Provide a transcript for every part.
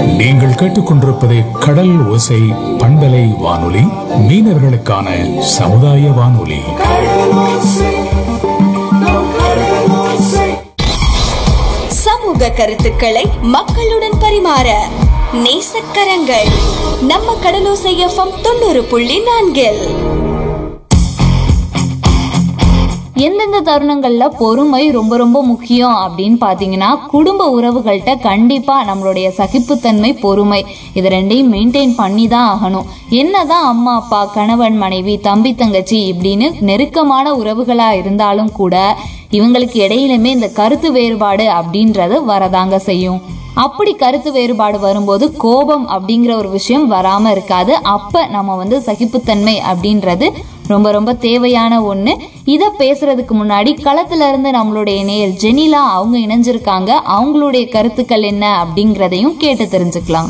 நீங்கள் கேட்டுக்கொண்டிருப்பது கடல் ஓசை பண்பலை வானொலி மீனவர்களுக்கான சமுதாய வானொலி சமூக கருத்துக்களை மக்களுடன் பரிமாற நேசக்கரங்கள் நம்ம கடலோசை எஃப்எம் தொண்ணூறு புள்ளி நான்கில் எந்தெந்த தருணங்கள்ல பொறுமை ரொம்ப ரொம்ப முக்கியம் அப்படின்னு பாத்தீங்கன்னா குடும்ப உறவுகள்கிட்ட கண்டிப்பா நம்மளுடைய சகிப்புத்தன்மை பொறுமை இது ரெண்டையும் மெயின்டைன் பண்ணி தான் ஆகணும் என்னதான் அம்மா அப்பா கணவன் மனைவி தம்பி தங்கச்சி இப்படின்னு நெருக்கமான உறவுகளா இருந்தாலும் கூட இவங்களுக்கு இடையிலுமே இந்த கருத்து வேறுபாடு அப்படின்றது வரதாங்க செய்யும் அப்படி கருத்து வேறுபாடு வரும்போது கோபம் அப்படிங்கிற ஒரு விஷயம் வராம இருக்காது அப்ப நம்ம வந்து சகிப்புத்தன்மை அப்படின்றது ரொம்ப ரொம்ப தேவையான ஒண்ணு இத பேசுறதுக்கு முன்னாடி களத்துல இருந்து நம்மளுடைய நேர் ஜெனிலா அவங்க இணைஞ்சிருக்காங்க அவங்களுடைய கருத்துக்கள் என்ன அப்படிங்கறதையும் கேட்டு தெரிஞ்சுக்கலாம்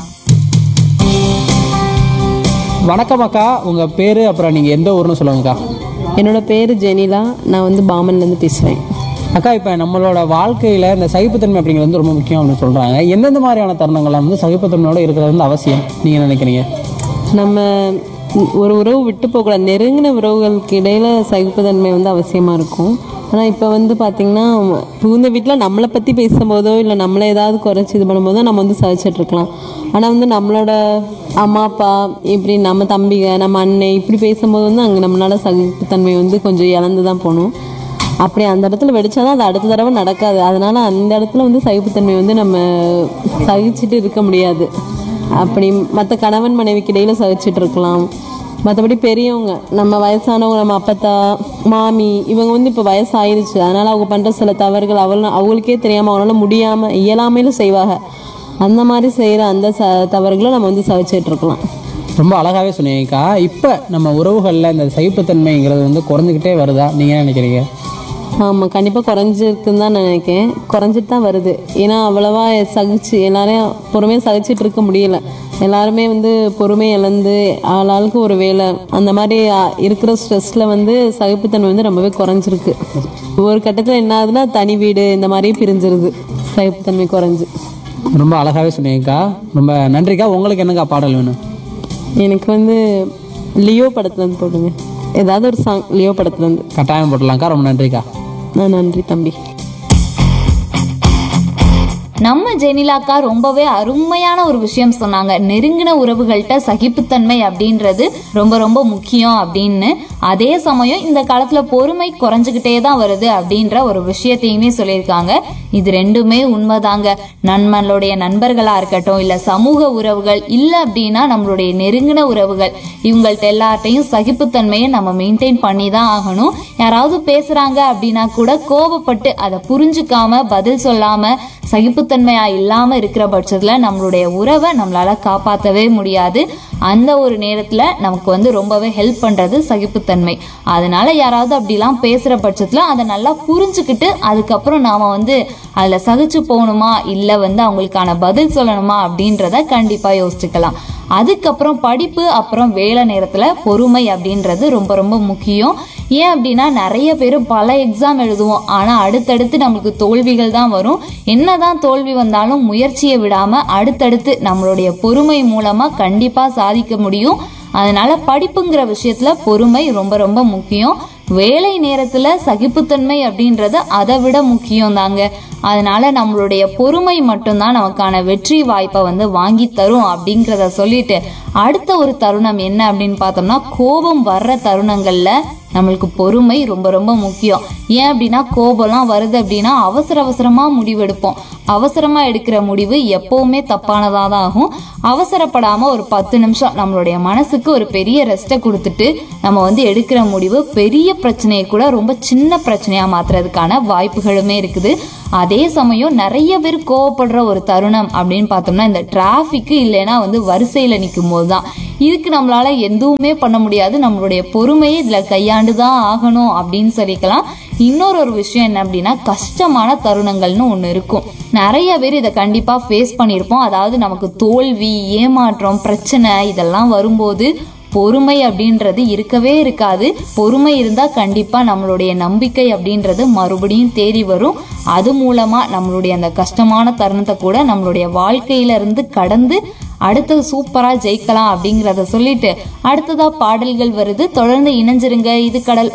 வணக்கம் அக்கா உங்கள் பேர் அப்புறம் நீங்கள் எந்த ஊர்னு சொல்லுங்கக்கா என்னோட பேர் ஜெனிலா நான் வந்து பாமன்லேருந்து பேசுகிறேன் அக்கா இப்போ நம்மளோட வாழ்க்கையில் இந்த சகிப்புத்தன்மை அப்படிங்கிறது வந்து ரொம்ப முக்கியம் அப்படின்னு சொல்கிறாங்க எந்தெந்த மாதிரியான தருணங்கள்லாம் வந்து சகிப்புத்தன்மையோட இருக்கிறது வந்து அவசியம் நீங்கள் நினைக்கிறீங்க நம்ம ஒரு உறவு விட்டு போகக்கூடாது நெருங்கின உறவுகளுக்கு இடையில சகிப்புத்தன்மை வந்து அவசியமாக இருக்கும் ஆனால் இப்போ வந்து பார்த்திங்கன்னா புகுந்த வீட்டில் நம்மளை பற்றி பேசும்போதோ இல்லை நம்மளை ஏதாவது குறைச்சி இது பண்ணும்போதோ நம்ம வந்து சகிச்சிட்டு இருக்கலாம் ஆனால் வந்து நம்மளோட அம்மா அப்பா இப்படி நம்ம தம்பிங்க நம்ம அண்ணன் இப்படி பேசும்போது வந்து அங்கே நம்மளால சகிப்புத்தன்மை வந்து கொஞ்சம் இழந்து தான் போகணும் அப்படி அந்த இடத்துல வெடிச்சாதான் அது அடுத்த தடவை நடக்காது அதனால அந்த இடத்துல வந்து சகிப்புத்தன்மை வந்து நம்ம சகிச்சுட்டு இருக்க முடியாது அப்படி மற்ற கணவன் மனைவிக்கு இடையில சகிச்சுட்டு இருக்கலாம் மற்றபடி பெரியவங்க நம்ம வயசானவங்க நம்ம அப்பத்தா மாமி இவங்க வந்து இப்போ வயசு ஆயிடுச்சு அதனால அவங்க பண்ணுற சில தவறுகள் அவங்களும் அவங்களுக்கே தெரியாமல் அவங்களால முடியாமல் இயலாமையிலும் செய்வாங்க அந்த மாதிரி செய்கிற அந்த ச தவறுகளை நம்ம வந்து சகிச்சுட்டு இருக்கலாம் ரொம்ப அழகாகவே சொன்னீங்கக்கா இப்போ நம்ம உறவுகளில் இந்த சகிப்புத்தன்மைங்கிறது வந்து குறைஞ்சிக்கிட்டே வருதா நீங்கள் நினைக்கிறீங்க ஆமாம் கண்டிப்பாக குறைஞ்சிருக்குன்னு தான் நான் நினைக்கிறேன் குறைஞ்சிட்டு தான் வருது ஏன்னா அவ்வளவா சகிச்சு எல்லாரையும் பொறுமையாக சகிச்சிட்டு இருக்க முடியல எல்லாருமே வந்து பொறுமை இழந்து ஆளாளுக்கு ஒரு வேலை அந்த மாதிரி ஆ, இருக்கிற ஸ்ட்ரெஸ்ஸில் வந்து சகிப்புத்தன்மை வந்து ரொம்பவே குறைஞ்சிருக்கு ஒரு கட்டத்தில் என்ன ஆகுதுன்னா தனி வீடு இந்த மாதிரி பிரிஞ்சிருது சகிப்புத்தன்மை குறைஞ்சு ரொம்ப அழகாகவே சொன்னீங்கக்கா ரொம்ப நன்றிக்கா உங்களுக்கு என்னக்கா பாடல் வேணும் எனக்கு வந்து லியோ படத்துலேருந்து போடுங்க ஏதாவது ஒரு சாங் லியோ படத்துலேருந்து கட்டாயம் போட்டலாம்க்கா ரொம்ப நன்றிக்கா நான் நன்றி தம்பி நம்ம ஜெனிலாக்கா ரொம்பவே அருமையான ஒரு விஷயம் சொன்னாங்க நெருங்கின உறவுகள்கிட்ட சகிப்புத்தன்மை அப்படின்றது ரொம்ப ரொம்ப முக்கியம் அப்படின்னு அதே சமயம் இந்த காலத்துல பொறுமை குறைஞ்சுக்கிட்டே தான் வருது அப்படின்ற ஒரு விஷயத்தையுமே சொல்லியிருக்காங்க இது ரெண்டுமே உண்மைதாங்க நண்பர்களுடைய நண்பர்களா இருக்கட்டும் இல்ல சமூக உறவுகள் இல்ல அப்படின்னா நம்மளுடைய நெருங்கின உறவுகள் இவங்கள்ட்ட எல்லார்ட்டையும் சகிப்புத்தன்மையை நம்ம மெயின்டைன் பண்ணி தான் ஆகணும் யாராவது பேசுறாங்க அப்படின்னா கூட கோபப்பட்டு அதை புரிஞ்சுக்காம பதில் சொல்லாம சகிப்புத்தன்மையா இல்லாம இருக்கிற பட்சத்துல நம்மளுடைய உறவை நம்மளால காப்பாற்றவே முடியாது அந்த ஒரு நேரத்துல நமக்கு வந்து ரொம்பவே ஹெல்ப் பண்றது சகிப்புத்தன்மை அதனால யாராவது அப்படிலாம் பேசுற பட்சத்துல அதை நல்லா புரிஞ்சுக்கிட்டு அதுக்கப்புறம் நாம வந்து அதுல சகிச்சு போகணுமா இல்ல வந்து அவங்களுக்கான பதில் சொல்லணுமா அப்படின்றத கண்டிப்பா யோசிச்சுக்கலாம் அதுக்கப்புறம் படிப்பு அப்புறம் வேலை நேரத்துல பொறுமை அப்படின்றது ரொம்ப ரொம்ப முக்கியம் ஏன் அப்படின்னா நிறைய பேர் பல எக்ஸாம் எழுதுவோம் ஆனா அடுத்தடுத்து நம்மளுக்கு தோல்விகள் தான் வரும் என்னதான் தோல்வி வந்தாலும் முயற்சியை விடாம அடுத்தடுத்து நம்மளுடைய பொறுமை மூலமா கண்டிப்பா சாதிக்க முடியும் அதனால படிப்புங்கிற விஷயத்துல பொறுமை ரொம்ப ரொம்ப முக்கியம் வேலை நேரத்துல சகிப்புத்தன்மை அப்படின்றது அதை விட முக்கியம் தாங்க அதனால நம்மளுடைய பொறுமை மட்டும்தான் நமக்கான வெற்றி வாய்ப்பை வந்து வாங்கி தரும் அப்படிங்கிறத சொல்லிட்டு அடுத்த ஒரு தருணம் என்ன அப்படின்னு பார்த்தோம்னா கோபம் வர்ற தருணங்கள்ல நம்மளுக்கு பொறுமை ரொம்ப ரொம்ப முக்கியம் ஏன் அப்படின்னா கோபம்லாம் வருது அப்படின்னா அவசர அவசரமா முடிவெடுப்போம் அவசரமா எடுக்கிற முடிவு எப்பவுமே தப்பானதா தான் ஆகும் அவசரப்படாம ஒரு பத்து நிமிஷம் நம்மளுடைய மனசுக்கு ஒரு பெரிய ரெஸ்ட்டை கொடுத்துட்டு நம்ம வந்து எடுக்கிற முடிவு பெரிய பிரச்சனையை கூட ரொம்ப சின்ன பிரச்சனையா மாத்துறதுக்கான வாய்ப்புகளுமே இருக்குது அதே சமயம் நிறைய பேர் கோவப்படுற ஒரு தருணம் அப்படின்னு பார்த்தோம்னா இந்த டிராஃபிக் இல்லைன்னா வந்து வரிசையில நிற்கும் போது தான் இதுக்கு நம்மளால எதுவுமே பண்ண முடியாது நம்மளுடைய பொறுமையை இதுல கையாண்டு தான் ஆகணும் அப்படின்னு சொல்லிக்கலாம் இன்னொரு ஒரு விஷயம் என்ன அப்படின்னா கஷ்டமான தருணங்கள்னு ஒன்று இருக்கும் நிறைய பேர் இதை கண்டிப்பாக ஃபேஸ் பண்ணியிருப்போம் அதாவது நமக்கு தோல்வி ஏமாற்றம் பிரச்சனை இதெல்லாம் வரும்போது பொறுமை அப்படின்றது இருக்கவே இருக்காது பொறுமை இருந்தா கண்டிப்பா நம்மளுடைய நம்பிக்கை அப்படின்றது மறுபடியும் தேடி வரும் அது மூலமா நம்மளுடைய அந்த கஷ்டமான தருணத்தை கூட நம்மளுடைய வாழ்க்கையில இருந்து கடந்து அடுத்தது சூப்பரா ஜெயிக்கலாம் அப்படிங்கிறத சொல்லிட்டு அடுத்ததா பாடல்கள் வருது தொடர்ந்து இணைஞ்சிருங்க இது கடல்